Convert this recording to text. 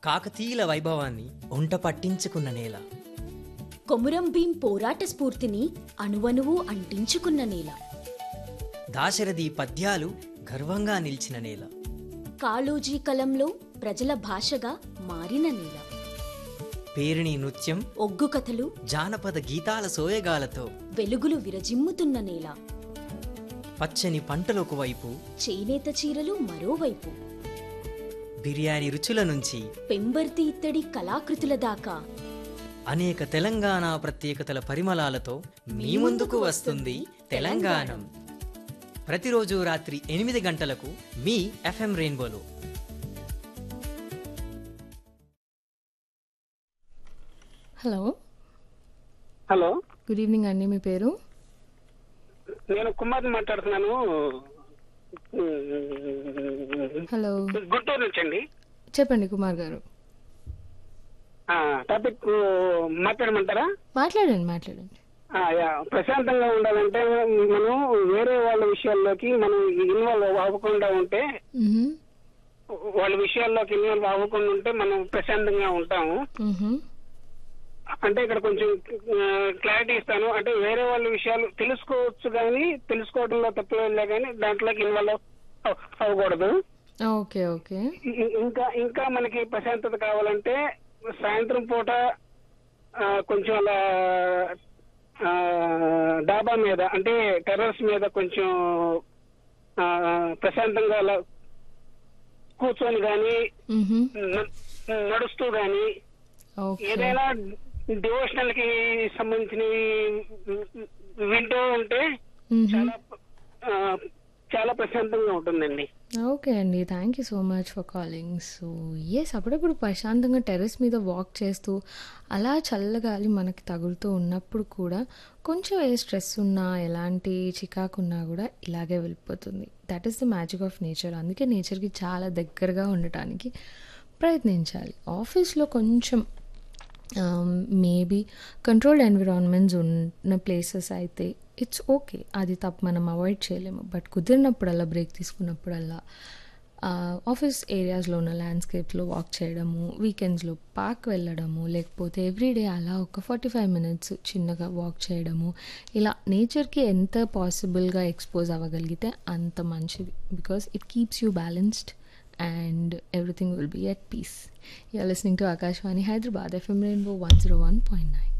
కాకతీయుల వైభవాన్ని ఒంట పట్టించుకున్న నేల కొమురం భీం పోరాట స్ఫూర్తిని అణువణువు అంటించుకున్న నేల దాశరథి పద్యాలు గర్వంగా నిలిచిన నేల కాళోజీ కలంలో ప్రజల భాషగా మారిన నేల పేరిణి నృత్యం ఒగ్గు కథలు జానపద గీతాల సోయగాలతో వెలుగులు విరజిమ్ముతున్న నేల పచ్చని పంటలకు వైపు చేనేత చీరలు మరోవైపు బిర్యానీ రుచుల నుంచి పెంబర్తి ఇత్తడి కళాకృతుల దాకా అనేక తెలంగాణ ప్రత్యేకతల పరిమళాలతో మీ ముందుకు వస్తుంది తెలంగాణం ప్రతిరోజు రాత్రి ఎనిమిది గంటలకు మీ ఎఫ్ఎం రెయిన్బోలో హలో హలో గుడ్ ఈవినింగ్ అండి మీ పేరు నేను కుమార్ మాట్లాడుతున్నాను హలో గుంటూరు నుంచి అండి చెప్పండి కుమార్ గారు ఆ, టాపిక్ మాట్లాడమంటారా మాట్లాడండి మాట్లాడండి ఆ, యా. ప్రశాంతంగా ఉండాలంటే మనం వేరే వాళ్ళ విషయాల్లోకి మనం ఇన్వాల్వ్ అవ్వకుండా ఉంటే మ్హూ, వాళ్ళ విషయాల్లోకి ఇన్వాల్వ్ అవ్వకుండా ఉంటే మనం ప్రశాంతంగా ఉంటాము మ్హూ. అంటే ఇక్కడ కొంచెం క్లారిటీ ఇస్తాను అంటే వేరే వాళ్ళ విషయాలు తెలుసుకోవచ్చు కానీ తెలుసుకోవడంలో తప్పలే కానీ దాంట్లోకి ఇన్వాల్వ్ అవ్వకూడదు ఓకే ఓకే ఇ- ఇంకా ఇంకా మనకి ప్రశాంతత కావాలంటే సాయంత్రం పూట ఆ, కొంచెం అలా ఆ, డాబా మీద అంటే టెర్రస్ మీద కొంచెం ఆ, ప్రశాంతంగా అలా కూర్చొని కానీ మ్హూ. నడుస్తూ కానీ ఓకే ఏదైనా డివోషనల్ కి సంబంధించినవి వింటూ ఉంటే మ్హూ. చాలా ఆ, చాలా ప్రశాంతంగా ఉంటుందండి ఓకే అండి thank you so much for calling so yes అప్పుడప్పుడు ప్రశాంతంగా టెర్రస్ మీద వాక్ చేస్తూ అలా చల్లగాలి మనకి తగులుతూ ఉన్నప్పుడు కూడా కొంచెం ఏ స్ట్రెస్ ఉన్నా ఎలాంటి చికాకు ఉన్నా కూడా ఇలాగే వెళ్ళిపోతుంది that is the magic of nature అందుకే నేచర్కి చాలా దగ్గరగా ఉండటానికి ప్రయత్నించాలి ఆఫీస్లో కొంచెం మేబీ కంట్రోల్డ్ ఎన్విరాన్మెంట్స్ ఉన్న ప్లేసెస్ అయితే ఇట్స్ ఓకే అది తప్ప మనం అవాయిడ్ చేయలేము బట్ కుదిరినప్పుడల్లా బ్రేక్ తీసుకున్నప్పుడల్లా ఆఫీస్ ఏరియాస్లో ఉన్న ల్యాండ్స్కేప్స్లో వాక్ చేయడము వీకెండ్స్లో పార్క్ వెళ్ళడము లేకపోతే ఎవ్రీడే అలా ఒక ఫార్టీ ఫైవ్ మినిట్స్ చిన్నగా వాక్ చేయడము ఇలా నేచర్కి ఎంత పాసిబుల్గా ఎక్స్పోజ్ అవ్వగలిగితే అంత మంచిది because it keeps you balanced and everything will be at peace. You're listening to Akashvani Hyderabad FM Rainbow 101.9.